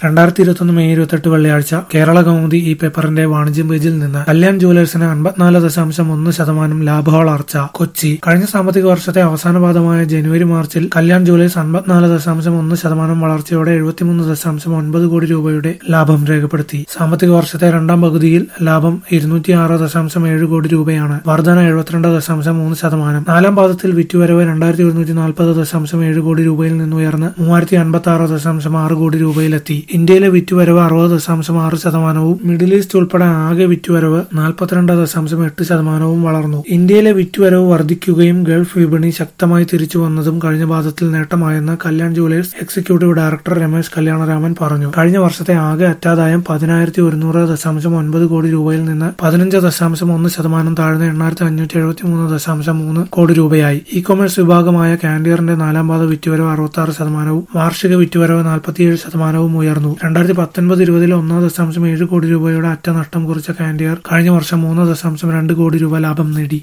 രണ്ടായിരത്തി ഇരുപത്തൊന്ന് മെയ് ഇരുപത്തെട്ട് വെള്ളിയാഴ്ച കേരള കൗമുദി ഈ പേപ്പറിന്റെ വാണിജ്യം പേജിൽ നിന്ന് കല്യാൺ ജുവലേഴ്സിന് അൻപത്തിനാല് ദശാംശം ഒന്ന് ശതമാനം ലാഭ വളർച്ച കൊച്ചി കഴിഞ്ഞ സാമ്പത്തിക വർഷത്തെ അവസാന പാദമായ ജനുവരി മാർച്ചിൽ കല്യാൺ ജുവലേഴ്സ് അൻപത്തിനാല് ദശാംശം ഒന്ന് ശതമാനം വളർച്ചയോടെ എഴുപത്തിമൂന്ന് ദശാംശം ഒൻപത് കോടി രൂപയുടെ ലാഭം രേഖപ്പെടുത്തി സാമ്പത്തിക വർഷത്തെ രണ്ടാം പകുതിയിൽ ലാഭം ഇരുന്നൂറ്റി ആറ് ദശാംശം ഏഴ് കോടി രൂപയാണ് വർധന എഴുപത്തിരണ്ട് ദശാംശം മൂന്ന് ശതമാനം നാലാം പാദത്തിൽ വിറ്റുവരവ് രണ്ടായിരത്തി ഒരുന്നൂറ്റി നാൽപ്പത് ദശാംശം ഏഴ് കോടി രൂപയിൽ നിന്ന് ഉയർന്ന് മൂവായിരത്തി അൻപത്തി ആറ് ദശാംശം ആറ് കോടി രൂപയിലെത്തി ഇന്ത്യയിലെ വിറ്റുവരവ് അറുപത് ദശാംശം ആറ് ശതമാനവും മിഡിൽ ഈസ്റ്റ് ഉൾപ്പെടെ ആകെ വിറ്റുവരവ് നാൽപ്പത്തിരണ്ട് ദശാംശം എട്ട് ശതമാനവും വളർന്നു ഇന്ത്യയിലെ വിറ്റുവരവ് വർദ്ധിക്കുകയും ഗൾഫ് വിപണി ശക്തമായി തിരിച്ചു വന്നതും കഴിഞ്ഞ പാദത്തിൽ നേട്ടമായെന്ന് Kalyan Jewellers executive director Ramesh Kalyanaraman പറഞ്ഞു കഴിഞ്ഞ വർഷത്തെ ആകെ അറ്റാദായം പതിനായിരത്തി ഒരുന്നൂറ് ദശാംശം ഒൻപത് കോടി രൂപയിൽ നിന്ന് പതിനഞ്ച് ദശാംശം ഒന്ന് ശതമാനം താഴ്ന്ന എണ്ണായിരത്തി അഞ്ഞൂറ്റി എഴുപത്തി മൂന്ന് ദശാംശം മൂന്ന് കോടി രൂപയായി ഇ കൊമേഴ്സ് വിഭാഗമായ കാൻഡിയറിന്റെ നാലാം പാത വിറ്റുവരവ് അറുപത്തി ആറ് ശതമാനവും വാർഷിക വിറ്റുവരവ് നാൽപ്പത്തിയേഴ് ശതമാനവും ഉയർന്നു രണ്ടായിരത്തി പത്തൊൻപത് ഇരുപതിൽ ഒന്ന് ദശാംശം ഏഴ് കോടി രൂപയുടെ അറ്റ നഷ്ടം കുറിച്ച കാൻഡിയർ കഴിഞ്ഞ വർഷം മൂന്ന് ദശാംശം രണ്ട് കോടി രൂപ ലാഭം നേടി